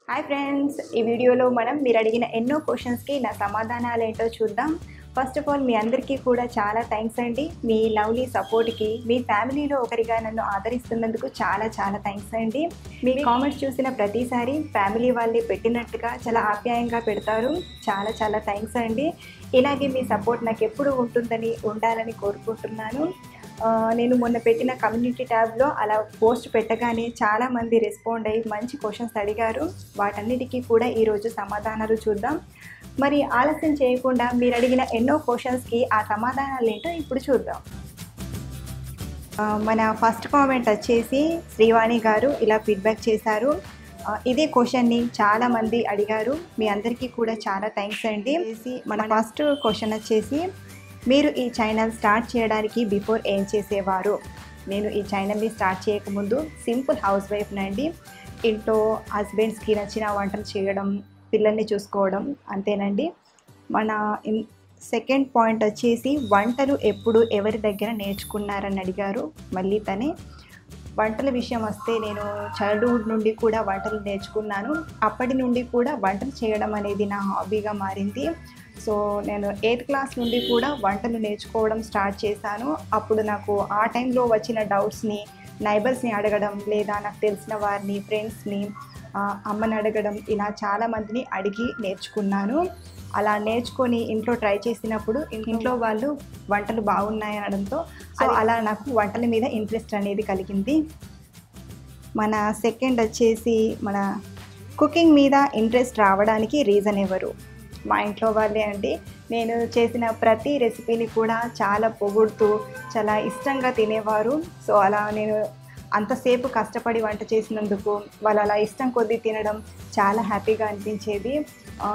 hi friends ఈ వీడియోలో మనం మీరు అడిగిన ఎన్నో క్వశ్చన్స్కి నా సమాధానాలు ఏంటో చూద్దాం ఫస్ట్ ఆఫ్ ఆల్ మీ అందరికీ కూడా చాలా థ్యాంక్స్ అండి మీ లవ్లీ సపోర్ట్కి మీ ఫ్యామిలీలో ఒకరిగా నన్ను ఆదరిస్తున్నందుకు చాలా చాలా థ్యాంక్స్ అండి మీ కామెంట్స్ చూసిన ప్రతిసారి ఫ్యామిలీ వాళ్ళే పెట్టినట్టుగా చాలా ఆప్యాయంగా పెడతారు చాలా చాలా థ్యాంక్స్ అండి ఇలాగే మీ సపోర్ట్ నాకు ఎప్పుడు ఉంటుందని ఉండాలని కోరుకుంటున్నాను ఆ, నేను మొన్న పెట్టిన కమ్యూనిటీ ట్యాబ్లో అలా పోస్ట్ పెట్టగానే చాలామంది రెస్పాండ్ అయ్యి మంచి క్వశ్చన్స్ అడిగారు వాటన్నిటికీ కూడా ఈరోజు సమాధానాలు చూద్దాం మరి ఆలస్యం చేయకుండా మీరు అడిగిన ఎన్నో క్వశ్చన్స్కి ఆ సమాధానాలు ఏంటో ఇప్పుడు చూద్దాం ఆ, మన ఫస్ట్ కామెంట్ వచ్చేసి శ్రీవాణి గారు ఇలా ఫీడ్బ్యాక్ చేశారు ఆ, ఇదే క్వశ్చన్ని చాలా మంది అడిగారు మీ అందరికీ కూడా చాలా థ్యాంక్స్ అండి మన ఫస్ట్ క్వశ్చన్ వచ్చేసి మీరు ఈ ఛానల్ స్టార్ట్ చేయడానికి బిఫోర్ ఏం చేసేవారు నేను ఈ ఛానల్ని స్టార్ట్ చేయకముందు సింపుల్ హౌస్ వైఫ్ నండి ఇంట్లో హస్బెండ్స్కి నచ్చిన వంటలు చేయడం పిల్లల్ని చూసుకోవడం అంతేనండి మన సెకండ్ పాయింట్ వచ్చేసి వంటలు ఎప్పుడు ఎవరి దగ్గర నేర్చుకున్నారని అడిగారు మళ్ళీ తనే వంటల విషయం వస్తే నేను చైల్డ్హుడ్ నుండి కూడా వంటలు నేర్చుకున్నాను అప్పటి నుండి కూడా వంటలు చేయడం అనేది నా హాబీగా మారింది సో నేను ఎయిత్ క్లాస్ నుండి కూడా వంటలు నేర్చుకోవడం స్టార్ట్ చేశాను అప్పుడు నాకు ఆ టైంలో వచ్చిన డౌట్స్ని నైబర్స్ని అడగడం లేదా నాకు తెలిసిన వారిని ఫ్రెండ్స్ని ఆ, అమ్మని అడగడం ఇలా చాలా మందిని అడిగి నేర్చుకున్నాను అలా నేర్చుకొని ఇంట్లో ట్రై చేసినప్పుడు ఇంట్లో వాళ్ళు వంటలు బాగున్నాయి అనడంతో సో అలా నాకు వంటల మీద ఇంట్రెస్ట్ అనేది కలిగింది మన సెకండ్ వచ్చేసి మన కుకింగ్ మీద ఇంట్రెస్ట్ రావడానికి రీజన్ ఎవరు మా ఇంట్లో వాళ్ళే అండి నేను చేసిన ప్రతి రెసిపీని కూడా చాలా పొగుడుతూ చాలా ఇష్టంగా తినేవారు సో అలా నేను అంతసేపు కష్టపడి వంట చేసినందుకు వాళ్ళు అలా ఇష్టం కొద్దీ తినడం చాలా హ్యాపీగా అనిపించేది ఆ,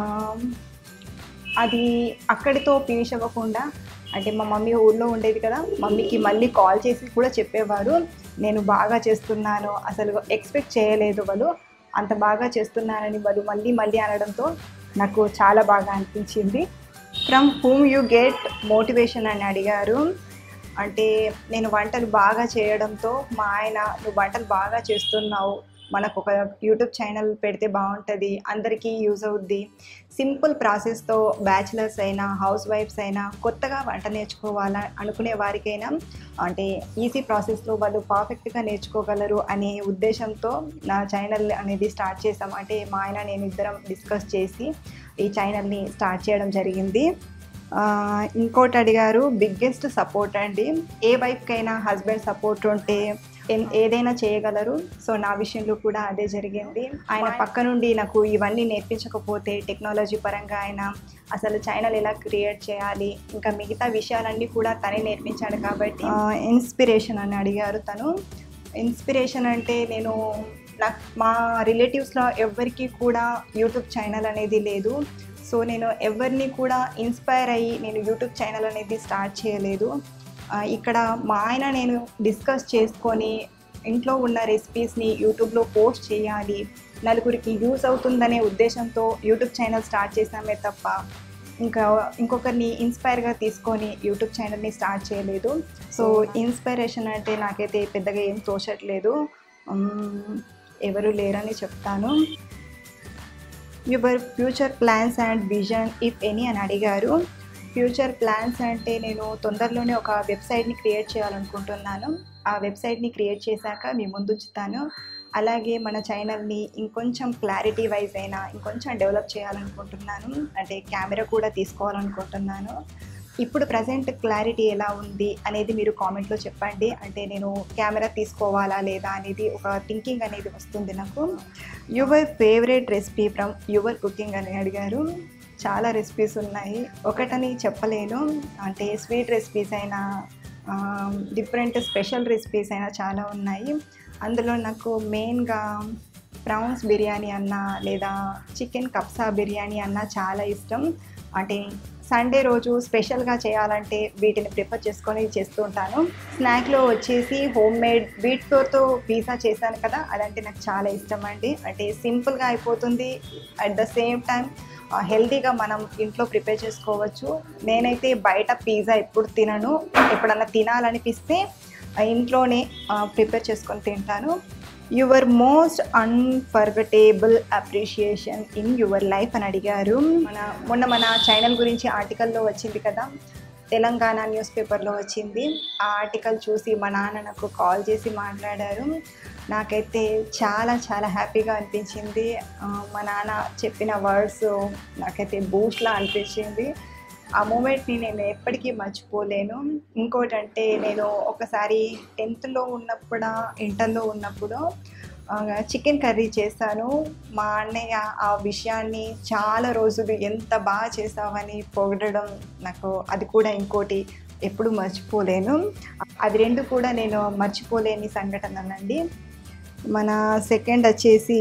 అది అక్కడితో ఫినిష్ అవ్వకుండా అంటే మా మమ్మీ ఊర్లో ఉండేది కదా మమ్మీకి మళ్ళీ కాల్ చేసి కూడా చెప్పేవారు నేను బాగా చేస్తున్నాను అసలు ఎక్స్పెక్ట్ చేయలేదు వాళ్ళు అంత బాగా చేస్తున్నానని వాళ్ళు మళ్ళీ మళ్ళీ అనడంతో నాకు చాలా బాగా అనిపించింది from whom you get motivation అని అడిగారు అంటే నేను వంటలు బాగా చేయడంతో మా ఆయన నువ్వు వంటలు బాగా చేస్తున్నావు మనకు ఒక యూట్యూబ్ ఛానల్ పెడితే బాగుంటుంది అందరికీ యూజ్ అవుద్ది సింపుల్ ప్రాసెస్తో బ్యాచిలర్స్ అయినా హౌస్ వైఫ్స్ అయినా కొత్తగా వంట నేర్చుకోవాలా అనుకునే వారికైనా అంటే ఈజీ ప్రాసెస్లో వాళ్ళు పర్ఫెక్ట్గా నేర్చుకోగలరు అనే ఉద్దేశంతో నా ఛానల్ అనేది స్టార్ట్ చేసాం అంటే మా ఆయన నేను ఇద్దరం డిస్కస్ చేసి ఈ ఛానల్ని స్టార్ట్ చేయడం జరిగింది ఆ, ఇంకోటి అడిగారు బిగ్గెస్ట్ సపోర్ట్ అండి ఏ వైఫ్కైనా హస్బెండ్ సపోర్ట్ ఉంటే ఎన్- ఏదైనా చేయగలరు సో నా విషయంలో కూడా అదే జరిగింది ఆయన పక్క నుండి నాకు ఇవన్నీ నేర్పించకపోతే టెక్నాలజీ పరంగా ఆయన అసలు ఛానల్ ఎలా క్రియేట్ చేయాలి ఇంకా మిగతా విషయాలన్నీ కూడా తనే నేర్పించాడు కాబట్టి ఇన్స్పిరేషన్ అని అడిగారు తను ఇన్స్పిరేషన్ అంటే నేను నాకు మా రిలేటివ్స్లో ఎవ్వరికీ కూడా యూట్యూబ్ ఛానల్ అనేది లేదు సో నేను ఎవరిని కూడా ఇన్స్పైర్ అయ్యి నేను యూట్యూబ్ ఛానల్ అనేది స్టార్ట్ చేయలేదు ఆ, ఇక్కడ మా ఆయన నేను డిస్కస్ చేసుకొని ఇంట్లో ఉన్న రెసిపీస్ని యూట్యూబ్లో పోస్ట్ చేయాలి నలుగురికి యూస్ అవుతుందనే ఉద్దేశంతో యూట్యూబ్ ఛానల్ స్టార్ట్ చేసామే తప్ప ఇంకా ఇంకొకరిని ఇన్స్పైర్గా తీసుకొని యూట్యూబ్ ఛానల్ని స్టార్ట్ చేయలేదు సో ఇన్స్పిరేషన్ అంటే నాకైతే పెద్దగా ఏం తోచట్లేదు ఉమ్, ఎవరు లేరని చెప్తాను your future plans and vision if any అని అడిగారు ఫ్యూచర్ ప్లాన్స్ అంటే నేను తొందరలోనే ఒక వెబ్సైట్ని క్రియేట్ చేయాలనుకుంటున్నాను ఆ వెబ్సైట్ని క్రియేట్ చేశాక మీ ముందు ఉంచుతాను అలాగే మన ఛానల్ని ఇంకొంచెం క్లారిటీ వైజ్ అయినా ఇంకొంచెం డెవలప్ చేయాలనుకుంటున్నాను అంటే కెమెరా కూడా తీసుకోవాలనుకుంటున్నాను ఇప్పుడు ప్రజెంట్ క్లారిటీ ఎలా ఉంది అనేది మీరు కామెంట్లో చెప్పండి అంటే నేను కెమెరా తీసుకోవాలా లేదా అనేది ఒక థింకింగ్ అనేది వస్తుంది నాకు your favourite recipe from your cooking అని అడిగారు చాలా రెసిపీస్ ఉన్నాయి ఒకటని చెప్పలేను అంటే స్వీట్ రెసిపీస్ అయినా డిఫరెంట్ స్పెషల్ రెసిపీస్ అయినా చాలా ఉన్నాయి అందులో నాకు మెయిన్గా ప్రాన్స్ బిర్యానీ అన్న లేదా చికెన్ కప్సా బిర్యానీ అన్న చాలా ఇష్టం అంటే సండే రోజు స్పెషల్గా చేయాలంటే వీటిని ప్రిఫర్ చేసుకొని చేస్తూ ఉంటాను స్నాక్లో వచ్చేసి హోమ్ మేడ్ బీట్ ఫ్లోర్తో పిజ్జా చేశాను కదా అదంటే నాకు చాలా ఇష్టం అండి అంటే సింపుల్గా అయిపోతుంది అట్ ద సేమ్ టైం హెల్తీగా మనం ఇంట్లో ప్రిపేర్ చేసుకోవచ్చు నేనైతే బయట పిజ్జా ఎప్పుడు తినను ఎప్పుడన్నా తినాలనిపిస్తే ఆ, ఇంట్లోనే ప్రిపేర్ చేసుకొని తింటాను your most unforgettable appreciation in your life అని అడిగారు మన మొన్న మన ఛానల్ గురించి ఆర్టికల్లో వచ్చింది కదా తెలంగాణ న్యూస్ పేపర్లో వచ్చింది ఆ ఆర్టికల్ చూసి మా నాన్న నాకు కాల్ చేసి మాట్లాడారు నాకైతే చాలా చాలా హ్యాపీగా అనిపించింది ఆ, మా నాన్న చెప్పిన వర్డ్స్ నాకైతే బూస్ట్లా అనిపించింది ఆ మూమెంట్ని నేను ఎప్పటికీ మర్చిపోలేను ఇంకోటి అంటే నేను ఒకసారి టెన్త్లో ఉన్నప్పుడు ఇంటర్లో ఉన్నప్పుడు చికెన్ కర్రీ చేశాను మా అన్నయ్య ఆ విషయాన్ని చాలా రోజులు ఎంత బాగా చేసావని పొగడడం నాకు అది కూడా ఇంకోటి ఎప్పుడు మర్చిపోలేను అది రెండు కూడా నేను మర్చిపోలేని సంఘటనలండి మన సెకండ్ వచ్చేసి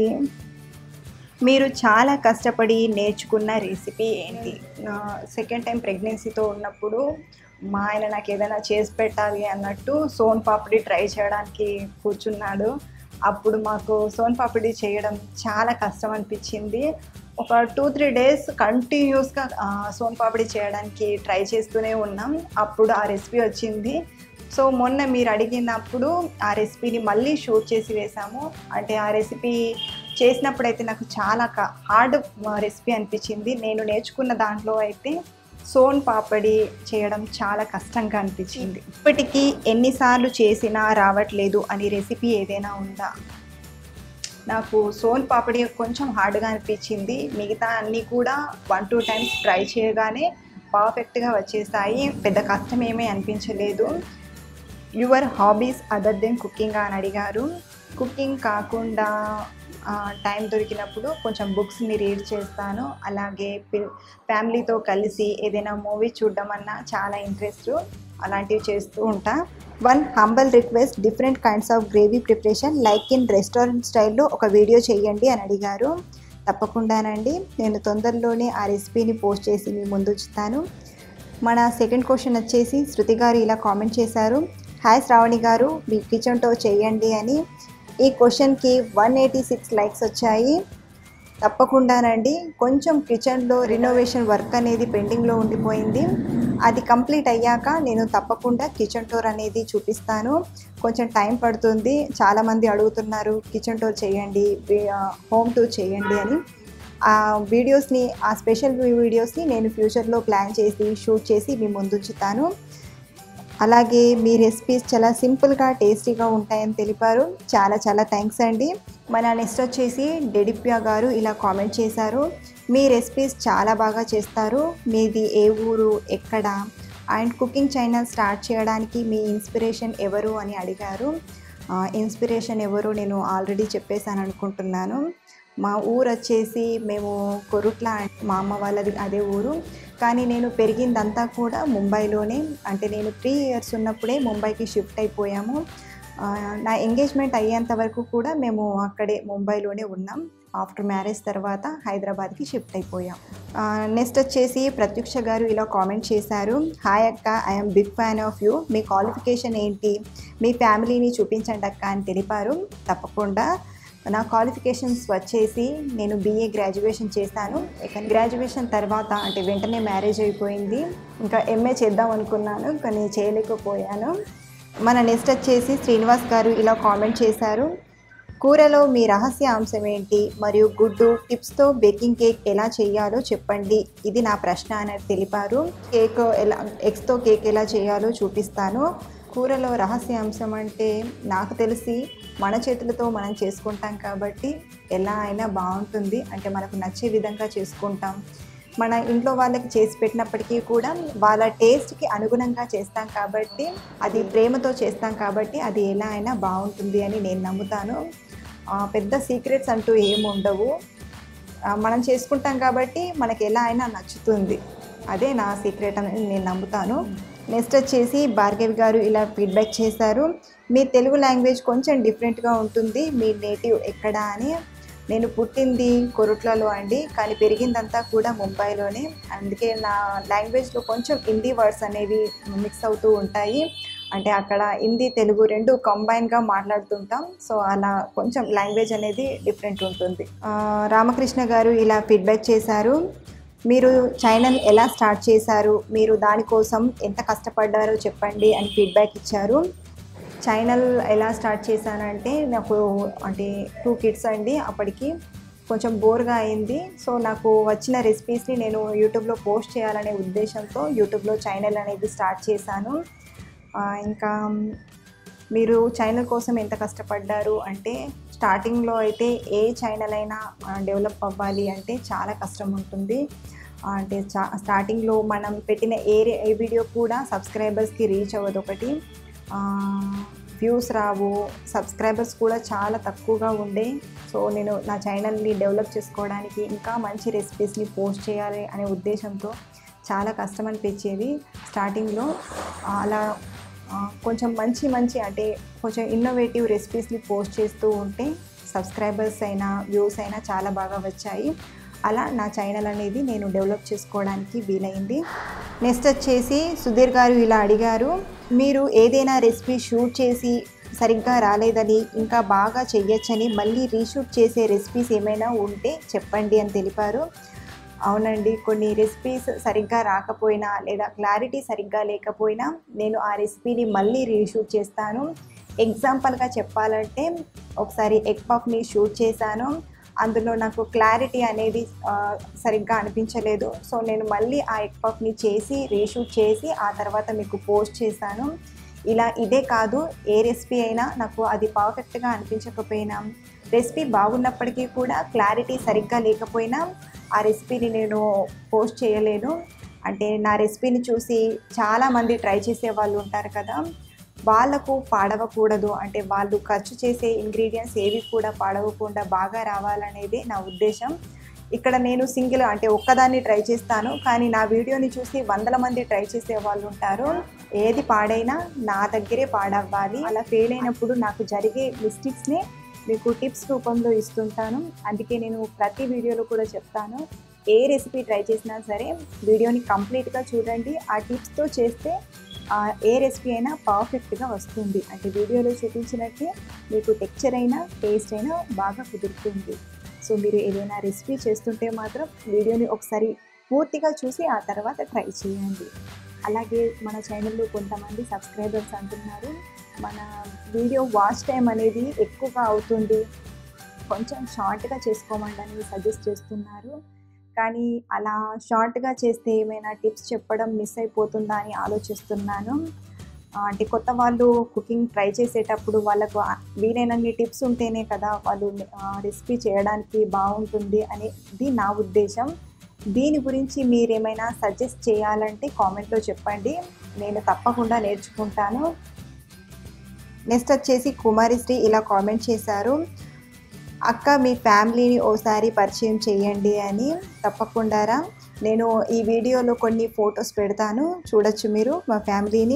మీరు చాలా కష్టపడి నేర్చుకున్న రెసిపీ ఏంటి సెకండ్ టైం ప్రెగ్నెన్సీతో ఉన్నప్పుడు మా ఆయన నాకు ఏదైనా చేసి పెట్టాలి అన్నట్టు సోన్ పాపిడి ట్రై చేయడానికి కూర్చున్నాడు అప్పుడు మాకు సోన్ పాపిడి చేయడం చాలా కష్టం అనిపించింది ఒక టూ త్రీ డేస్ కంటిన్యూస్గా సోన్ పాపిడి చేయడానికి ట్రై చేస్తూనే ఉన్నాం అప్పుడు ఆ రెసిపీ వచ్చింది సో మొన్న మీరు అడిగినప్పుడు ఆ రెసిపీని మళ్ళీ షూట్ చేసి వేసాము అంటే ఆ రెసిపీ చేసినప్పుడైతే నాకు చాలా హార్డ్ రెసిపీ అనిపించింది నేను నేర్చుకున్న దాంట్లో అయితే సోన్ పాపడి చేయడం చాలా కష్టంగా అనిపించింది ఇప్పటికీ ఎన్నిసార్లు చేసినా రావట్లేదు అని రెసిపీ ఏదైనా ఉందా నాకు సోన్ పాపడి కొంచెం హార్డ్గా అనిపించింది మిగతా అన్నీ కూడా వన్ టూ టైమ్స్ ట్రై చేయగానే పర్ఫెక్ట్గా వచ్చేసాయి పెద్ద కష్టం ఏమీ అనిపించలేదు your hobbies other than cooking అని అడిగారు కుకింగ్ కాకుండా టైం దొరికినప్పుడు కొంచెం బుక్స్ని రీడ్ చేస్తాను అలాగే పిల్ ఫ్యామిలీతో కలిసి ఏదైనా మూవీ చూడడం అన్నా చాలా ఇంట్రెస్ట్ అలాంటివి చేస్తూ ఉంటా one humble request different kinds of gravy preparation like in restaurant స్టైల్లో ఒక వీడియో చేయండి అని అడిగారు తప్పకుండానండి నేను తొందరలోనే ఆ రెసిపీని పోస్ట్ చేసి మీ ముందు ఉంచుతాను మన సెకండ్ క్వశ్చన్ వచ్చేసి శృతి గారు ఇలా కామెంట్ చేశారు హాయ్ శ్రావణి గారు మీ కిచెన్తో చేయండి అని ఈ క్వశ్చన్కి వన్ ఎయిటీ సిక్స్ లైక్స్ వచ్చాయి తప్పకుండానండి కొంచెం కిచెన్లో రినోవేషన్ వర్క్ అనేది పెండింగ్లో ఉండిపోయింది అది కంప్లీట్ అయ్యాక నేను తప్పకుండా కిచెన్ టూర్ అనేది చూపిస్తాను కొంచెం టైం పడుతుంది చాలామంది అడుగుతున్నారు కిచెన్ టూర్ చేయండి హోమ్ టూర్ చేయండి అని ఆ వీడియోస్ని ఆ స్పెషల్ వీడియోస్ని నేను ఫ్యూచర్లో ప్లాన్ చేసి షూట్ చేసి మీ ముందుంచుతాను అలాగే మీ రెసిపీస్ చాలా సింపుల్గా టేస్టీగా ఉంటాయని తెలిపారు చాలా చాలా థ్యాంక్స్ అండి మన నెక్స్ట్ వచ్చేసి డెడిప్యా గారు ఇలా కామెంట్ చేశారు మీ రెసిపీస్ చాలా బాగా చేస్తారు మీది ఏ ఊరు ఎక్కడ అండ్ కుకింగ్ ఛానల్ స్టార్ట్ చేయడానికి మీ ఇన్స్పిరేషన్ ఎవరు అని అడిగారు ఇన్స్పిరేషన్ ఎవరు నేను ఆల్రెడీ చెప్పేశాను అనుకుంటున్నాను మా ఊరు వచ్చేసి మేము కొరుట్ల మా అమ్మ వాళ్ళది అదే ఊరు కానీ నేను పెరిగిందంతా కూడా ముంబైలోనే అంటే నేను త్రీ ఇయర్స్ ఉన్నప్పుడే ముంబైకి షిఫ్ట్ అయిపోయాము ఆ, నా ఎంగేజ్మెంట్ అయ్యేంత వరకు కూడా మేము అక్కడే ముంబైలోనే ఉన్నాం ఆఫ్టర్ మ్యారేజ్ తర్వాత హైదరాబాద్కి షిఫ్ట్ అయిపోయాం నెక్స్ట్ వచ్చేసి ప్రత్యుక్ష గారు ఇలా కామెంట్ చేశారు హాయ్ అక్క I'm big fan of you మీ క్వాలిఫికేషన్ ఏంటి మీ ఫ్యామిలీని చూపించండి అక్క అని తెలిపారు తప్పకుండా నా క్వాలిఫికేషన్స్ వచ్చేసి నేను బీఏ గ్రాడ్యుయేషన్ చేశాను ఇక గ్రాడ్యుయేషన్ తర్వాత అంటే వెంటనే మ్యారేజ్ అయిపోయింది ఇంకా ఎంఏ చేద్దాం అనుకున్నాను కానీ చేయలేకపోయాను మన నెక్స్ట్ వచ్చేసి శ్రీనివాస్ గారు ఇలా కామెంట్ చేశారు కూరలో మీ రహస్య అంశం ఏంటి మరియు గుడ్డు టిప్స్తో బేకింగ్ కేక్ ఎలా చేయాలో చెప్పండి ఇది నా ప్రశ్న అని తెలిపారు కేక్ ఎలా ఎగ్స్తో కేక్ ఎలా చేయాలో చూపిస్తాను కూరలో రహస్య అంశం అంటే నాకు తెలిసి మన చేతులతో మనం చేసుకుంటాం కాబట్టి ఎలా అయినా బాగుంటుంది అంటే మనకు నచ్చే విధంగా చేసుకుంటాం మన ఇంట్లో వాళ్ళకి చేసి పెట్టినప్పటికీ కూడా వాళ్ళ టేస్ట్కి అనుగుణంగా చేస్తాం కాబట్టి అది ప్రేమతో చేస్తాం కాబట్టి అది ఎలా అయినా బాగుంటుంది అని నేను నమ్ముతాను ఆ, పెద్ద సీక్రెట్స్ అంటూ ఏమి ఉండవు ఆ, మనం చేసుకుంటాం కాబట్టి మనకి ఎలా అయినా నచ్చుతుంది అదే నా సీక్రెట్ అని నేను నమ్ముతాను నెక్స్ట్ వచ్చేసి భార్గవి గారు ఇలా ఫీడ్బ్యాక్ చేశారు మీ తెలుగు లాంగ్వేజ్ కొంచెం డిఫరెంట్గా ఉంటుంది మీ నేటివ్ ఎక్కడ అని నేను పుట్టింది కొరుట్లలో అండి కానీ పెరిగిందంతా కూడా ముంబైలోనే అందుకే నా లాంగ్వేజ్లో కొంచెం హిందీ వర్డ్స్ అనేవి మిక్స్ అవుతూ ఉంటాయి అంటే అక్కడ హిందీ తెలుగు రెండు కంబైన్గా మాట్లాడుతుంటాం సో అలా కొంచెం లాంగ్వేజ్ అనేది డిఫరెంట్ ఉంటుంది ఆ, రామకృష్ణ గారు ఇలా ఫీడ్బ్యాక్ చేశారు మీరు ఛానల్ ఎలా స్టార్ట్ చేశారు మీరు దానికోసం ఎంత కష్టపడ్డారో చెప్పండి అని ఫీడ్బ్యాక్ ఇచ్చారు ఛానల్ ఎలా స్టార్ట్ చేశానంటే నాకు అంటే టూ కిడ్స్ అండి అప్పటికి కొంచెం బోర్గా అయింది సో నాకు వచ్చిన రెసిపీస్ని నేను యూట్యూబ్లో పోస్ట్ చేయాలనే ఉద్దేశంతో యూట్యూబ్లో ఛానల్ అనేది స్టార్ట్ చేశాను ఆ, ఇంకా మీరు ఛానల్ కోసం ఎంత కష్టపడ్డారు అంటే స్టార్టింగ్లో అయితే ఏ ఛానల్ అయినా డెవలప్ అవ్వాలి అంటే చాలా కష్టం ఉంటుంది ఆ, అంటే చా స్టార్టింగ్లో మనం పెట్టిన ఏ రే- ఏ వీడియో కూడా సబ్స్క్రైబర్స్కి రీచ్ అవ్వదు ఒకటి వ్యూస్ రావు సబ్స్క్రైబర్స్ కూడా చాలా తక్కువగా ఉండే సో నేను నా ఛానల్ని డెవలప్ చేసుకోవడానికి ఇంకా మంచి రెసిపీస్ని పోస్ట్ చేయాలి అనే ఉద్దేశంతో చాలా కష్టం అనిపించేది స్టార్టింగ్లో అలా ఆ, కొంచెం మంచి మంచి అంటే కొంచెం ఇన్నోవేటివ్ రెసిపీస్ని పోస్ట్ చేస్తూ ఉంటే సబ్స్క్రైబర్స్ అయినా వ్యూస్ అయినా చాలా బాగా వచ్చాయి అలా నా ఛానల్ అనేది నేను డెవలప్ చేసుకోవడానికి వీలైంది నెక్స్ట్ వచ్చేసి సుధీర్ గారు ఇలా అడిగారు మీరు ఏదైనా రెసిపీ షూట్ చేసి సరిగ్గా రాలేదని ఇంకా బాగా చెయ్యొచ్చని మళ్ళీ రీషూట్ చేసే రెసిపీస్ ఏమైనా ఉంటే చెప్పండి అని తెలిపారు అవునండి కొన్ని రెసిపీస్ సరిగ్గా రాకపోయినా లేదా క్లారిటీ సరిగ్గా లేకపోయినా నేను ఆ రెసిపీని మళ్ళీ రీషూట్ చేస్తాను ఎగ్జాంపుల్గా చెప్పాలంటే ఒకసారి ఎగ్ పఫ్ని షూట్ చేశాను అందులో నాకు క్లారిటీ అనేది ఆ, సరిగ్గా అనిపించలేదు సో నేను మళ్ళీ ఆ ఎగ్ పఫ్ని చేసి రీషూట్ చేసి ఆ తర్వాత మీకు పోస్ట్ చేశాను ఇలా ఇదే కాదు ఏ రెసిపీ అయినా నాకు అది పర్ఫెక్ట్గా అనిపించకపోయినా రెసిపీ బాగున్నప్పటికీ కూడా క్లారిటీ సరిగ్గా లేకపోయినా ఆ రెసిపీని నేను పోస్ట్ చేయలేను అంటే నా రెసిపీని చూసి చాలామంది ట్రై చేసే వాళ్ళు ఉంటారు కదా వాళ్ళకు పాడవకూడదు అంటే వాళ్ళు ఖర్చు చేసే ఇంగ్రీడియంట్స్ ఏవి కూడా పాడవకుండా బాగా రావాలనేది నా ఉద్దేశం ఇక్కడ నేను సింగిల్ అంటే ఒక్కదాన్ని ట్రై చేస్తాను కానీ నా వీడియోని చూసి వందల మంది ట్రై చేసే వాళ్ళు ఉంటారు ఏది పాడైనా నా దగ్గరే పాడవ్వాలి అలా ఫెయిల్ అయినప్పుడు నాకు జరిగే మిస్టేక్స్ని మీకు టిప్స్ రూపంలో ఇస్తుంటాను అందుకే నేను ప్రతి వీడియోలో కూడా చెప్తాను ఏ రెసిపీ ట్రై చేసినా సరే వీడియోని కంప్లీట్గా చూడండి ఆ టిప్స్తో చేస్తే ఆ ఏ రెసిపీ అయినా పర్ఫెక్ట్గా వస్తుంది అంటే వీడియోలో చూపించినట్టే మీకు టెక్చర్ అయినా టేస్ట్ అయినా బాగా కుదురుతుంది సో మీరు ఏదైనా రెసిపీ చేస్తుంటే మాత్రం వీడియోని ఒకసారి పూర్తిగా చూసి ఆ తర్వాత ట్రై చేయండి అలాగే మన ఛానల్లో కొంతమంది సబ్స్క్రైబర్స్ అంటున్నారు మన వీడియో వాచ్ టైం అనేది ఎక్కువగా అవుతుంది కొంచెం షార్ట్గా చేసుకోమండి సజెస్ట్ చేస్తున్నారు కానీ అలా షార్ట్గా చేస్తే ఏమైనా టిప్స్ చెప్పడం మిస్ అయిపోతుందా అని ఆలోచిస్తున్నాను ఆ, అంటే కొత్త వాళ్ళు కుకింగ్ ట్రై చేసేటప్పుడు వాళ్ళకు ఆ- వీలైనన్ని టిప్స్ ఉంటేనే కదా వాళ్ళు రెసిపీ చేయడానికి బాగుంటుంది అనేది నా ఉద్దేశం దీని గురించి మీరేమైనా సజెస్ట్ చేయాలంటే కామెంట్లో చెప్పండి నేను తప్పకుండా నేర్చుకుంటాను నెక్స్ట్ వచ్చేసి కుమారిశ్రీ ఇలా కామెంట్ చేశారు అక్క మీ ఫ్యామిలీని ఓసారి పరిచయం చేయండి అని తప్పకుండా నేను ఈ వీడియోలో కొన్ని ఫొటోస్ పెడతాను చూడొచ్చు మీరు మా ఫ్యామిలీని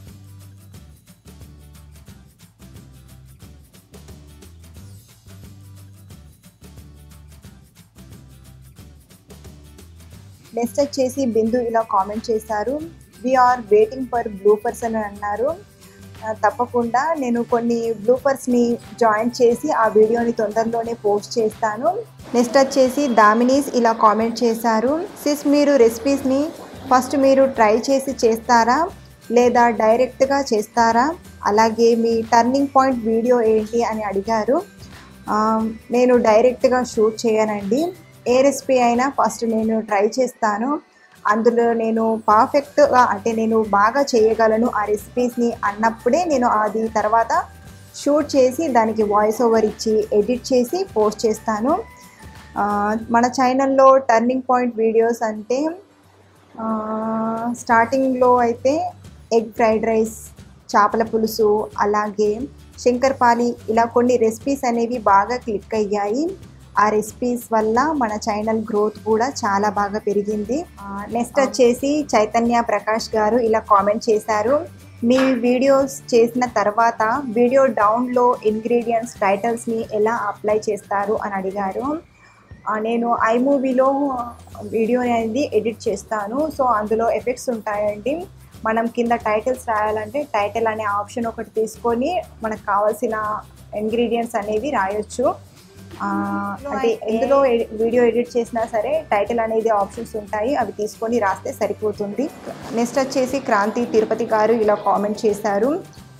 నెక్స్ట్ వచ్చేసి బిందు ఇలా కామెంట్ చేశారు వీఆర్ వెయిటింగ్ ఫర్ బ్లూపర్స్ అని అన్నారు ఆ, తప్పకుండా నేను కొన్ని బ్లూపర్స్ని జాయిన్ చేసి ఆ వీడియోని తొందరలోనే పోస్ట్ చేస్తాను నెక్స్ట్ వచ్చేసి దామినీస్ ఇలా కామెంట్ చేశారు సిస్ మీరు రెసిపీస్ని ఫస్ట్ మీరు ట్రై చేసి చేస్తారా లేదా డైరెక్ట్గా చేస్తారా అలాగే మీ టర్నింగ్ పాయింట్ వీడియో ఏంటి అని అడిగారు ఆ, నేను డైరెక్ట్గా షూట్ చేయనండి ఏ రెసిపీ అయినా ఫస్ట్ నేను ట్రై చేస్తాను అందులో నేను పర్ఫెక్ట్గా అంటే నేను బాగా చేయగలను ఆ రెసిపీస్ని అన్నప్పుడే నేను అది తర్వాత షూట్ చేసి దానికి వాయిస్ ఓవర్ ఇచ్చి ఎడిట్ చేసి పోస్ట్ చేస్తాను ఆ, మన ఛానల్లో టర్నింగ్ పాయింట్ వీడియోస్ అంటే ఆ, స్టార్టింగ్లో అయితే ఎగ్ ఫ్రైడ్ రైస్ చేపల పులుసు అలాగే శంకర్పాలి ఇలా కొన్ని రెసిపీస్ అనేవి బాగా క్లిక్ అయ్యాయి ఆ రెసిపీస్ వల్ల మన ఛానల్ గ్రోత్ కూడా చాలా బాగా పెరిగింది నెక్స్ట్ వచ్చేసి చైతన్య ప్రకాష్ గారు ఇలా కామెంట్ చేశారు మీ వీడియోస్ చేసిన తర్వాత వీడియో డౌన్లో ఇంగ్రీడియంట్స్ టైటిల్స్ని ఎలా అప్లై చేస్తారు అని అడిగారు ఆ, నేను ఐమూవీలో వీడియో అనేది ఎడిట్ చేస్తాను సో అందులో ఎఫెక్ట్స్ ఉంటాయండి మనం కింద టైటిల్స్ రాయాలంటే టైటిల్ అనే ఆప్షన్ ఒకటి తీసుకొని మనకు కావాల్సిన ఇంగ్రీడియంట్స్ అనేవి రాయొచ్చు ఆ, అంటే ఎందులో ఎడి- వీడియో ఎడిట్ చేసినా సరే టైటిల్ అనేది ఆప్షన్స్ ఉంటాయి అవి తీసుకొని రాస్తే సరిపోతుంది నెక్స్ట్ వచ్చేసి క్రాంతి తిరుపతి గారు ఇలా కామెంట్ చేశారు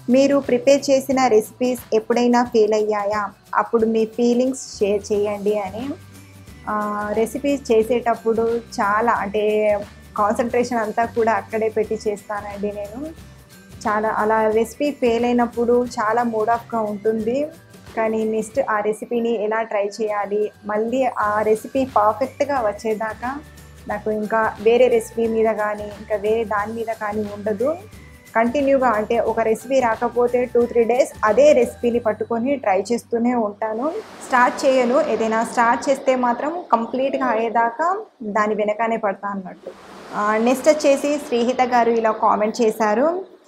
మీరు ప్రిపేర్ చేసిన రెసిపీస్ ఎప్పుడైనా ఫెయిల్ అయ్యాయా అప్పుడు మీ ఫీలింగ్స్ షేర్ చేయండి అని రెసిపీస్ చేసేటప్పుడు చాలా అంటే కాన్సన్ట్రేషన్ అంతా కూడా అక్కడే పెట్టి చేస్తానండి నేను చాలా అలా రెసిపీ ఫెయిల్ అయినప్పుడు చాలా మూడ్ ఆఫ్గా ఉంటుంది కానీ నెక్స్ట్ ఆ రెసిపీని ఎలా ట్రై చేయాలి మళ్ళీ ఆ రెసిపీ పర్ఫెక్ట్గా వచ్చేదాకా నాకు ఇంకా వేరే రెసిపీ మీద కానీ ఇంకా వేరే దాని మీద కానీ ఉండదు కంటిన్యూగా అంటే ఒక రెసిపీ రాకపోతే టూ త్రీ డేస్ అదే రెసిపీని పట్టుకొని ట్రై చేస్తూనే ఉంటాను స్టార్ట్ చేయను ఏదైనా స్టార్ట్ చేస్తే మాత్రం కంప్లీట్గా అయ్యేదాకా దాని వెనకానే పడతా అన్నట్టు నెక్స్ట్ వచ్చేసి శ్రీహిత గారు ఇలా కామెంట్ చేశారు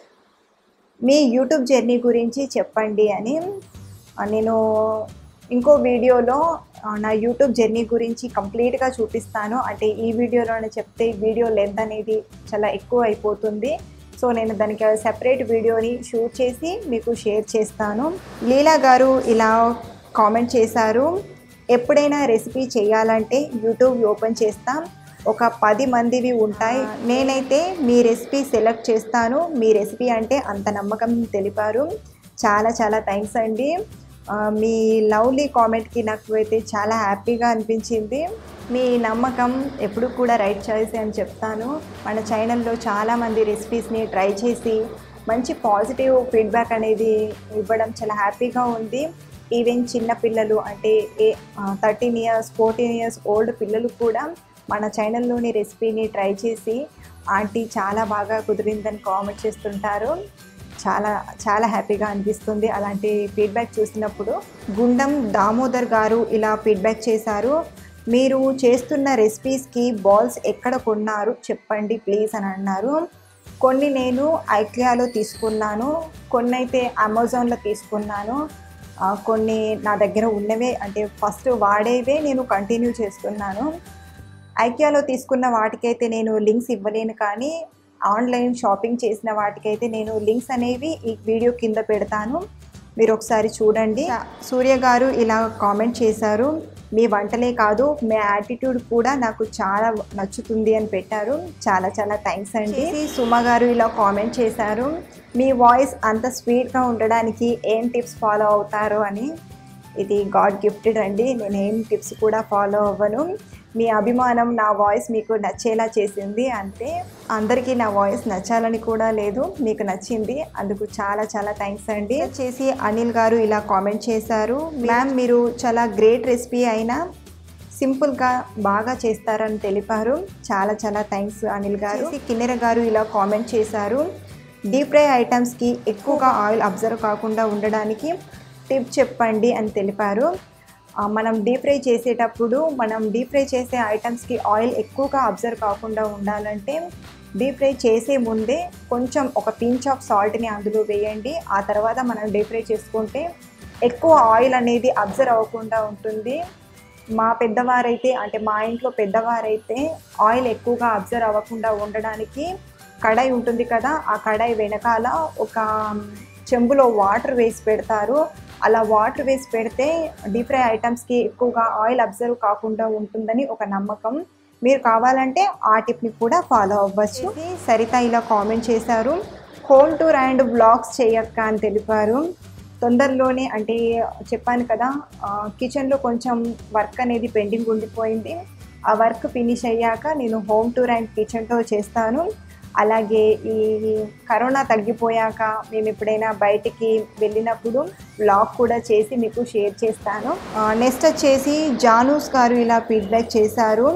మీ యూట్యూబ్ జర్నీ గురించి చెప్పండి అని ఆ, నేను ఇంకో వీడియోలో ఆ, నా యూట్యూబ్ జర్నీ గురించి కంప్లీట్గా చూపిస్తాను అంటే ఈ వీడియోలోనే చెప్తే ఈ వీడియో లెంత్ అనేది చాలా ఎక్కువ అయిపోతుంది సో నేను దానికి సెపరేట్ వీడియోని షూట్ చేసి మీకు షేర్ చేస్తాను లీలా గారు ఇలా కామెంట్ చేశారు ఎప్పుడైనా రెసిపీ చేయాలంటే యూట్యూబ్ ఓపెన్ చేస్తాం ఒక పది మందివి ఉంటాయి నేనైతే మీ రెసిపీ సెలెక్ట్ చేస్తాను మీ రెసిపీ అంటే అంత నమ్మకం తెలిపారు చాలా చాలా థ్యాంక్స్ అండి ఆ, మీ లవ్లీ కామెంట్కి నాకు అయితే చాలా హ్యాపీగా అనిపించింది మీ నమ్మకం ఎప్పుడు కూడా రైట్ చాయిస్ అని చెప్తాను మన ఛానల్లో చాలామంది రెసిపీస్ని ట్రై చేసి మంచి పాజిటివ్ ఫీడ్బ్యాక్ అనేది ఇవ్వడం చాలా హ్యాపీగా ఉంది ఈవెన్ చిన్న పిల్లలు అంటే ఏ thirteen years fourteen years old పిల్లలు కూడా మన ఛానల్లోని రెసిపీని ట్రై చేసి ఆంటీ చాలా బాగా కుదిరిందని కామెంట్ చేస్తుంటారు చాలా చాలా హ్యాపీగా అనిపిస్తుంది అలాంటి ఫీడ్బ్యాక్ చూసినప్పుడు గుండం దామోదర్ గారు ఇలా ఫీడ్బ్యాక్ చేశారు మీరు చేస్తున్న రెసిపీస్కి బాల్స్ ఎక్కడ కొన్నారు చెప్పండి ప్లీజ్ అని అన్నారు కొన్ని నేను ఐక్యాలో తీసుకున్నాను కొన్ని అయితే అమెజాన్లో తీసుకున్నాను ఆ, కొన్ని నా దగ్గర ఉన్నవే అంటే ఫస్ట్ వాడేవే నేను కంటిన్యూ చేస్తున్నాను ఐక్యాలో తీసుకున్న వాటికైతే నేను లింక్స్ ఇవ్వలేను కానీ ఆన్లైన్ షాపింగ్ చేసిన వాటికైతే నేను లింక్స్ అనేవి ఈ వీడియో కింద పెడతాను మీరు ఒకసారి చూడండి సూర్య గారు ఇలా కామెంట్ చేశారు మీ వంటలే కాదు మీ యాటిట్యూడ్ కూడా నాకు చాలా నచ్చుతుంది అని పెట్టారు చాలా చాలా థ్యాంక్స్ అండి సుమ గారు ఇలా కామెంట్ చేశారు మీ వాయిస్ అంత స్వీట్గా ఉండడానికి ఏం టిప్స్ ఫాలో అవుతారు అని ఇది గాడ్ గిఫ్టెడ్ అండి నేను ఏం టిప్స్ కూడా ఫాలో అవ్వను మీ అభిమానం నా వాయిస్ మీకు నచ్చేలా చేసింది అంతే అందరికీ నా వాయిస్ నచ్చాలని కూడా లేదు మీకు నచ్చింది అందుకు చాలా చాలా థ్యాంక్స్ అండి చేసి అనిల్ గారు ఇలా కామెంట్ చేశారు మ్యామ్ మీరు చాలా గ్రేట్ రెసిపీ అయినా సింపుల్గా బాగా చేస్తారని తెలిపారు చాలా చాలా థ్యాంక్స్ అనిల్ గారు కిన్నెర గారు ఇలా కామెంట్ చేశారు డీప్ ఫ్రై ఐటమ్స్కి ఎక్కువగా ఆయిల్ అబ్జర్వ్ కాకుండా ఉండడానికి టిప్ చెప్పండి అని తెలిపారు ఆ, మనం డీప్ ఫ్రై చేసేటప్పుడు మనం డీప్ ఫ్రై చేసే ఐటమ్స్కి ఆయిల్ ఎక్కువగా అబ్జర్వ్ కాకుండా ఉండాలంటే డీప్ ఫ్రై చేసే ముందే కొంచెం ఒక పించ్ ఆఫ్ సాల్ట్ని అందులో వేయండి ఆ తర్వాత మనం డీప్ ఫ్రై చేసుకుంటే ఎక్కువ ఆయిల్ అనేది అబ్జర్వ్ అవ్వకుండా ఉంటుంది మా పెద్దవారైతే అంటే మా ఇంట్లో పెద్దవారైతే ఆయిల్ ఎక్కువగా అబ్జర్వ్ అవ్వకుండా ఉండడానికి కడాయి ఉంటుంది కదా ఆ కడాయి వెనకాల ఒక చెంబులో వాటర్ వేసి పెడతారు అలా వాటర్ వేసి పెడితే డీప్ ఫ్రై ఐటమ్స్కి ఎక్కువగా ఆయిల్ అబ్జర్వ్ కాకుండా ఉంటుందని ఒక నమ్మకం మీరు కావాలంటే ఆ టిప్ని కూడా ఫాలో అవ్వచ్చు సరిత ఇలా కామెంట్ చేశారు హోమ్ టూర్ అండ్ బ్లాగ్స్ చేయక్క అని తెలిపారు తొందరలోనే అంటే చెప్పాను కదా ఆ, కిచెన్లో కొంచెం వర్క్ అనేది పెండింగ్ ఉండిపోయింది ఆ వర్క్ ఫినిష్ అయ్యాక నేను హోమ్ టూర్ అండ్ కిచెన్తో చేస్తాను అలాగే ఈ కరోనా తగ్గిపోయాక మేము ఎప్పుడైనా బయటికి వెళ్ళినప్పుడు బ్లాగ్ కూడా చేసి మీకు షేర్ చేస్తాను నెక్స్ట్ వచ్చేసి జానూస్ గారు ఇలా ఫీడ్బ్యాక్ చేశారు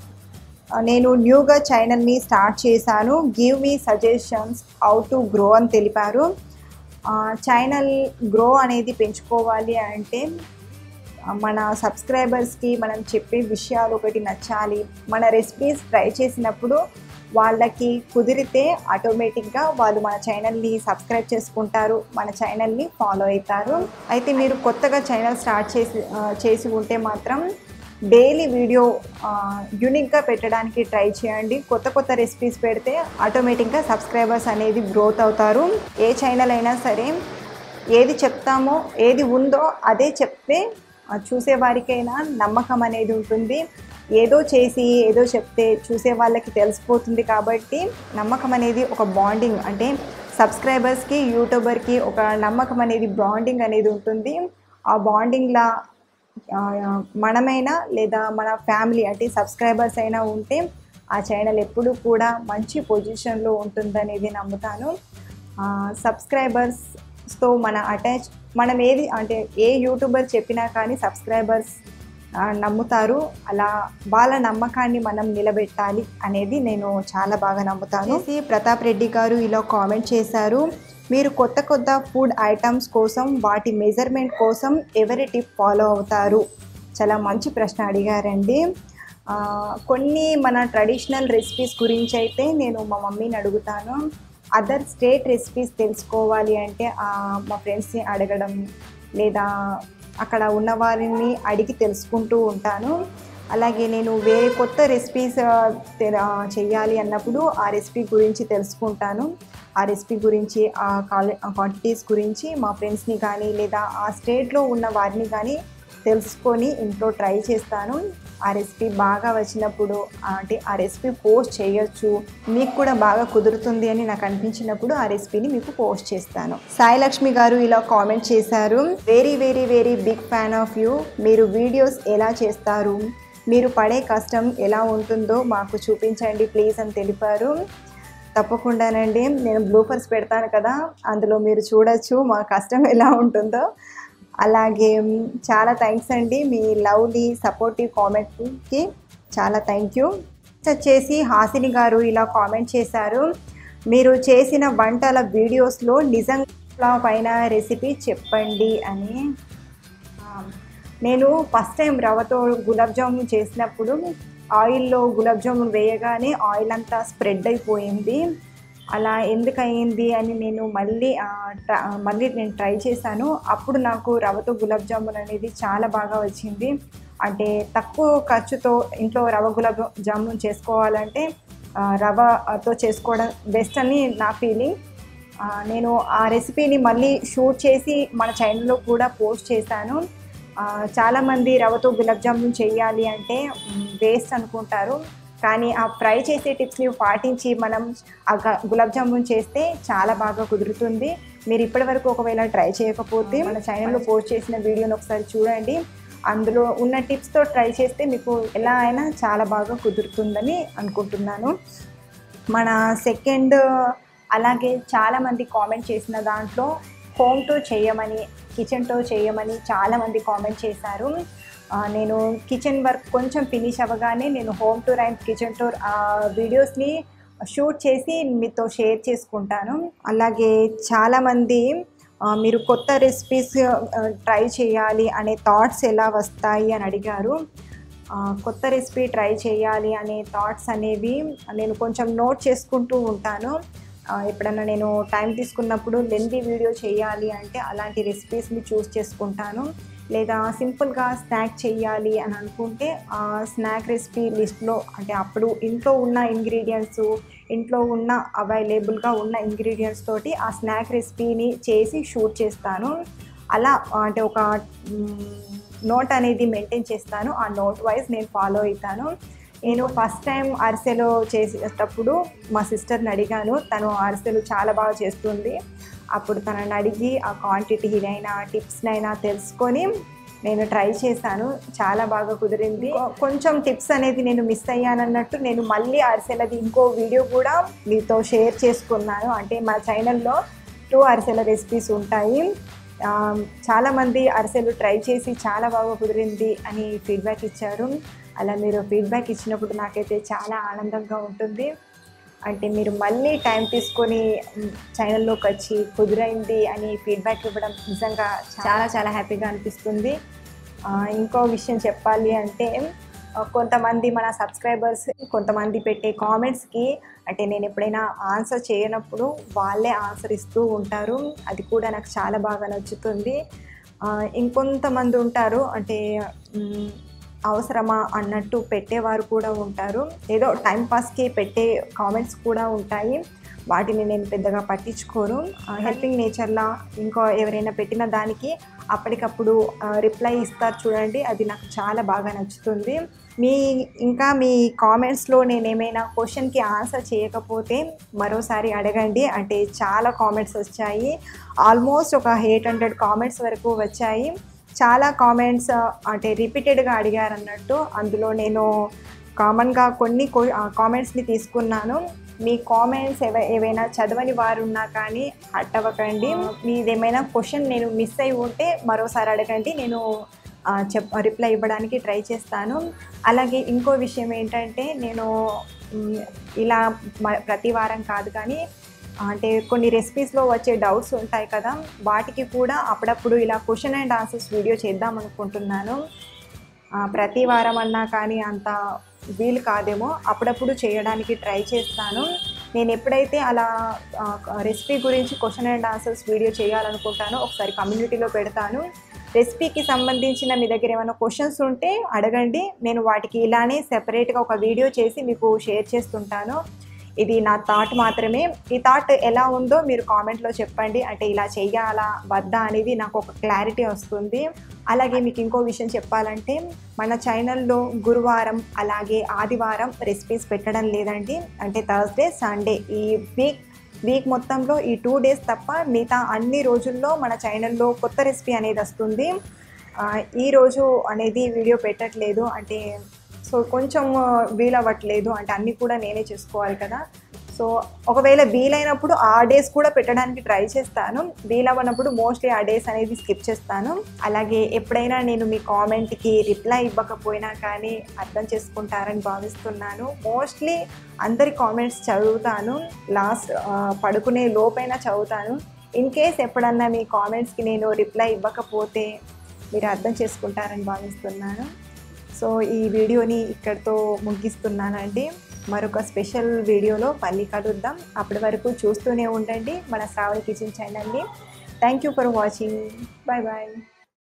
ఆ, నేను న్యూగా ఛానల్ని స్టార్ట్ చేశాను give me suggestions how to grow అని తెలిపారు ఛానల్ గ్రో అనేది పెంచుకోవాలి అంటే ఆ, మన సబ్స్క్రైబర్స్కి మనం చెప్పే విషయాలు ఒకటి నచ్చాలి మన రెసిపీస్ ట్రై చేసినప్పుడు వాళ్ళకి కుదిరితే ఆటోమేటిక్గా వాళ్ళు మన ఛానల్ని సబ్స్క్రైబ్ చేసుకుంటారు మన ఛానల్ని ఫాలో అవుతారు అయితే మీరు కొత్తగా ఛానల్ స్టార్ట్ చేసి ఆ, చేసి ఉంటే మాత్రం డైలీ వీడియో యూనిక్గా పెట్టడానికి ట్రై చేయండి కొత్త కొత్త రెసిపీస్ పెడితే ఆటోమేటిక్గా సబ్స్క్రైబర్స్ అనేది గ్రోత్ అవుతారు ఏ ఛానల్ అయినా సరే ఏది చెప్తామో ఏది ఉందో అదే చెప్తే ఆ, చూసే వారికైనా నమ్మకం అనేది ఉంటుంది ఏదో చేసి ఏదో చెప్తే చూసే వాళ్ళకి తెలిసిపోతుంది కాబట్టి నమ్మకం అనేది ఒక బాండింగ్ అంటే సబ్స్క్రైబర్స్కి యూట్యూబర్కి ఒక నమ్మకం అనేది బాండింగ్ అనేది ఉంటుంది ఆ బాండింగ్లా ఆ, మనమైనా లేదా మన ఫ్యామిలీ అంటే సబ్స్క్రైబర్స్ అయినా ఉంటే ఆ ఛానల్ ఎప్పుడు కూడా మంచి పొజిషన్లో ఉంటుందనేది నమ్ముతాను సబ్స్క్రైబర్స్తో మన అటాచ్ మనం ఏది అంటే ఏ యూట్యూబర్ చెప్పినా కానీ సబ్స్క్రైబర్స్ ఆ, నమ్ముతారు అలా వాళ్ళ నమ్మకాన్ని మనం నిలబెట్టాలి అనేది నేను చాలా బాగా నమ్ముతాను సి ప్రతాప్ రెడ్డి గారు ఇలా కామెంట్ చేశారు మీరు కొత్త కొత్త ఫుడ్ ఐటమ్స్ కోసం వాటి మెజర్మెంట్ కోసం ఎవరి టిప్ ఫాలో అవుతారు చాలా మంచి ప్రశ్న అడిగారండి ఆ, కొన్ని మన ట్రెడిషనల్ రెసిపీస్ గురించి అయితే నేను మా మమ్మీని అడుగుతాను అదర్ స్టేట్ రెసిపీస్ తెలుసుకోవాలి అంటే ఆ, మా ఫ్రెండ్స్ని అడగడం లేదా అక్కడ ఉన్న వారిని అడిగి తెలుసుకుంటూ ఉంటాను అలాగే నేను వేరే కొత్త రెసిపీస్ చెయ్యాలి అన్నప్పుడు ఆ రెసిపీ గురించి తెలుసుకుంటాను ఆ రెసిపీ గురించి ఆ కాలి క్వాంటిటీస్ గురించి మా ఫ్రెండ్స్ని కానీ లేదా ఆ స్టేట్లో ఉన్న వారిని కానీ తెలుసుకొని ఇంట్లో ట్రై చేస్తాను ఆ రెసిపీ బాగా వచ్చినప్పుడు అంటే ఆ రెసిపీ పోస్ట్ చేయొచ్చు మీకు కూడా బాగా కుదురుతుంది అని నాకు అనిపించినప్పుడు ఆ రెసిపీని మీకు పోస్ట్ చేస్తాను సాయి లక్ష్మి గారు ఇలా కామెంట్ చేశారు very very very big fan of you మీరు వీడియోస్ ఎలా చేస్తారు మీరు పడే కష్టం ఎలా ఉంటుందో మాకు చూపించండి ప్లీజ్ అని తెలిపారు తప్పకుండానండి నేను బ్లూపర్స్ పెడతాను కదా అందులో మీరు చూడొచ్చు మా కష్టం ఎలా ఉంటుందో అలాగే చాలా థ్యాంక్స్ అండి మీ లవ్లీ సపోర్టివ్ కామెంట్కి చాలా థ్యాంక్ యూ వచ్చేసి హాసిని గారు ఇలా కామెంట్ చేశారు మీరు చేసిన వంటల వీడియోస్లో నిజంగా పైన రెసిపీ చెప్పండి అని ఆ, నేను ఫస్ట్ టైం రవ్వతో గులాబ్ జామున్ చేసినప్పుడు ఆయిల్లో గులాబ్ జామున్ వేయగానే ఆయిల్ అంతా స్ప్రెడ్ అయిపోయింది అలా ఎందుకు అయింది అని నేను మళ్ళీ ఆ, ట్ర- మళ్ళీ నేను ట్రై చేశాను అప్పుడు నాకు రవ్వతో గులాబ్ జామున్ అనేది చాలా బాగా వచ్చింది అంటే తక్కువ ఖర్చుతో ఇంట్లో రవ్వ గులాబ్ జామున్ చేసుకోవాలంటే ఆ, రవ్వతో చేసుకోవడం బెస్ట్ అని నా ఫీలింగ్ ఆ, నేను ఆ రెసిపీని మళ్ళీ షూట్ చేసి మన ఛానల్లో కూడా పోస్ట్ చేశాను ఆ, చాలామంది రవ్వతో గులాబ్ జామున్ చేయాలి అంటే వేస్ట్ అనుకుంటారు కానీ ఆ ఫ్రై చేసే టిప్స్ని పాటించి మనం ఆ గ- గులాబ్ జామున్ చేస్తే చాలా బాగా కుదురుతుంది మీరు ఇప్పటివరకు ఒకవేళ ట్రై చేయకపోతే మన ఛానల్లో పోస్ట్ చేసిన వీడియోని ఒకసారి చూడండి అందులో ఉన్న టిప్స్తో ట్రై చేస్తే మీకు ఎలా అయినా చాలా బాగా కుదురుతుందని అనుకుంటున్నాను మన సెకండ్ అలాగే చాలామంది కామెంట్ చేసిన దాంట్లో హోమ్ టూర్ చేయమని కిచెన్ టూర్ చేయమని చాలామంది కామెంట్ చేశారు ఆ, నేను కిచెన్ వర్క్ కొంచెం ఫినిష్ అవ్వగానే నేను home tour and kitchen tour ఆ వీడియోస్ని షూట్ చేసి మీతో షేర్ చేసుకుంటాను అలాగే చాలామంది ఆ, మీరు కొత్త రెసిపీస్ ట్రై చేయాలి అనే థాట్స్ ఎలా వస్తాయి అని అడిగారు ఆ, కొత్త రెసిపీ ట్రై చేయాలి అనే థాట్స్ అనేవి నేను కొంచెం నోట్ చేసుకుంటూ ఉంటాను ఆ, ఎప్పుడన్నా నేను టైం తీసుకున్నప్పుడు లెందీ వీడియో చేయాలి అంటే అలాంటి రెసిపీస్ని చూస్ చేసుకుంటాను లేదా సింపుల్గా స్నాక్ చేయాలి అని అనుకుంటే ఆ స్నాక్ రెసిపీ లిస్ట్లో అంటే అప్పుడు ఇంట్లో ఉన్న ఇంగ్రీడియంట్స్ ఇంట్లో ఉన్న అవైలబుల్గా ఉన్న ఇంగ్రీడియంట్స్ తోటి ఆ స్నాక్ రెసిపీని చేసి షూట్ చేస్తాను అలా అంటే ఒక నోట్ అనేది మెయింటైన్ చేస్తాను ఆ నోట్ వైజ్ నేను ఫాలో అవుతాను నేను ఫస్ట్ టైం అరిసెలు చేసేటప్పుడు మా సిస్టర్ని అడిగాను తను అరిసెలు చాలా బాగా చేస్తుంది అప్పుడు తనని అడిగి ఆ క్వాంటిటీనైనా టిప్స్నైనా తెలుసుకొని నేను ట్రై చేశాను చాలా బాగా కుదిరింది కొ- కొంచెం టిప్స్ అనేది నేను మిస్ అయ్యానన్నట్టు నేను మళ్ళీ అరిసెలది ఇంకో వీడియో కూడా మీతో షేర్ చేసుకున్నాను అంటే మా ఛానల్లో టూ అరిసెల రెసిపీస్ ఉంటాయి ఆ, చాలామంది అరిసెలు ట్రై చేసి చాలా బాగా కుదిరింది అని ఫీడ్బ్యాక్ ఇచ్చారు అలా మీరు ఫీడ్బ్యాక్ ఇచ్చినప్పుడు నాకైతే చాలా ఆనందంగా ఉంటుంది అంటే మీరు మళ్ళీ టైం తీసుకొని మ్, ఛానల్లోకి వచ్చి కుదిరైంది అని ఫీడ్బ్యాక్ ఇవ్వడం నిజంగా చాలా చాలా హ్యాపీగా అనిపిస్తుంది ఆ, ఇంకో విషయం చెప్పాలి అంటే ఆ, కొంతమంది మన సబ్స్క్రైబర్స్ కొంతమంది పెట్టే కామెంట్స్కి అంటే నేను ఎప్పుడైనా ఆన్సర్ చేయనప్పుడు వాళ్ళే ఆన్సర్ ఇస్తూ ఉంటారు అది కూడా నాకు చాలా బాగా నచ్చుతుంది ఆ, ఇంకొంతమంది ఉంటారు అంటే మ్, అవసరమా అన్నట్టు పెట్టేవారు కూడా ఉంటారు ఏదో టైం పాస్కి పెట్టే కామెంట్స్ కూడా ఉంటాయి వాటిని నేను పెద్దగా పట్టించుకోను హెల్పింగ్ నేచర్లా ఇంకో ఎవరైనా పెట్టిన దానికి అప్పటికప్పుడు రిప్లై ఇస్తారు చూడండి అది నాకు చాలా బాగా నచ్చుతుంది మీ ఇంకా మీ కామెంట్స్లో నేను ఏమైనా క్వశ్చన్కి ఆన్సర్ చేయకపోతే మరోసారి అడగండి అంటే చాలా కామెంట్స్ వచ్చాయి ఆల్మోస్ట్ ఒక ఎయిట్ హండ్రెడ్ కామెంట్స్ వరకు వచ్చాయి చాలా కామెంట్స్ అంటే రిపీటెడ్గా అడిగారు అన్నట్టు అందులో నేను కామన్గా కొన్ని కామెంట్స్ని తీసుకున్నాను మీ కామెంట్స్ ఏవై ఏవైనా చదవని వారు ఉన్నా కానీ అట్టవకండి మీది ఏమైనా క్వశ్చన్ నేను మిస్ అయి ఉంటే మరోసారి అడగండి నేను ఆ, చెప్ రిప్లై ఇవ్వడానికి ట్రై చేస్తాను అలాగే ఇంకో విషయం ఏంటంటే నేను మ్, ఇలా మ- ప్రతి వారం కాదు కానీ అంటే కొన్ని రెసిపీస్లో వచ్చే డౌట్స్ ఉంటాయి కదా వాటికి కూడా అప్పుడప్పుడు ఇలా క్వశ్చన్ అండ్ ఆన్సర్స్ వీడియో చేద్దాం అనుకుంటున్నాను ఆ, ప్రతి వారం అన్నా కానీ అంత వీలు కాదేమో అప్పుడప్పుడు చేయడానికి ట్రై చేస్తాను నేను ఎప్పుడైతే అలా రెసిపీ గురించి క్వశ్చన్ అండ్ ఆన్సర్స్ వీడియో చేయాలనుకుంటానో ఒకసారి కమ్యూనిటీలో పెడతాను రెసిపీకి సంబంధించిన మీ దగ్గర ఏమైనా క్వశ్చన్స్ ఉంటే అడగండి నేను వాటికి ఇలానే సెపరేట్గా ఒక వీడియో చేసి మీకు షేర్ చేస్తుంటాను ఇది నా థాట్ మాత్రమే ఈ థాట్ ఎలా ఉందో మీరు కామెంట్లో చెప్పండి అంటే ఇలా చెయ్యాలా వద్దా అనేది నాకు ఒక క్లారిటీ వస్తుంది అలాగే మీకు ఇంకో విషయం చెప్పాలంటే మన ఛానల్లో గురువారం అలాగే ఆదివారం రెసిపీస్ పెట్టడం లేదండి అంటే థర్స్డే సండే ఈ వీక్ వీక్ మొత్తంలో ఈ టూ డేస్ తప్ప మిగతా అన్ని రోజుల్లో మన ఛానల్లో కొత్త రెసిపీ అనేది వస్తుంది ఆ, ఈ రోజు అనేది వీడియో పెట్టట్లేదు అంటే సో కొంచెం వీలవ్వట్లేదు అంటే అన్నీ కూడా నేనే చేసుకోవాలి కదా సో ఒకవేళ వీలైనప్పుడు ఆ డేస్ కూడా పెట్టడానికి ట్రై చేస్తాను వీలవ్వనప్పుడు మోస్ట్లీ ఆ డేస్ అనేది స్కిప్ చేస్తాను అలాగే ఎప్పుడైనా నేను మీ కామెంట్కి రిప్లై ఇవ్వకపోయినా కానీ అర్థం చేసుకుంటారని భావిస్తున్నాను మోస్ట్లీ అందరి కామెంట్స్ చదువుతాను లాస్ట్ పడుకునే లోపైనా చదువుతాను ఇన్ కేస్ ఎప్పుడన్నా మీ కామెంట్స్కి నేను రిప్లై ఇవ్వకపోతే మీరు అర్థం చేసుకుంటారని భావిస్తున్నాను సో ఈ వీడియోని ఇక్కడితో ముగిస్తున్నానండి మరొక స్పెషల్ వీడియోలో మళ్ళీ కలుద్దాం అప్పటి వరకు చూస్తూనే ఉండండి మన శ్రావణి కిచెన్ ఛానల్ని thank you for watching bye bye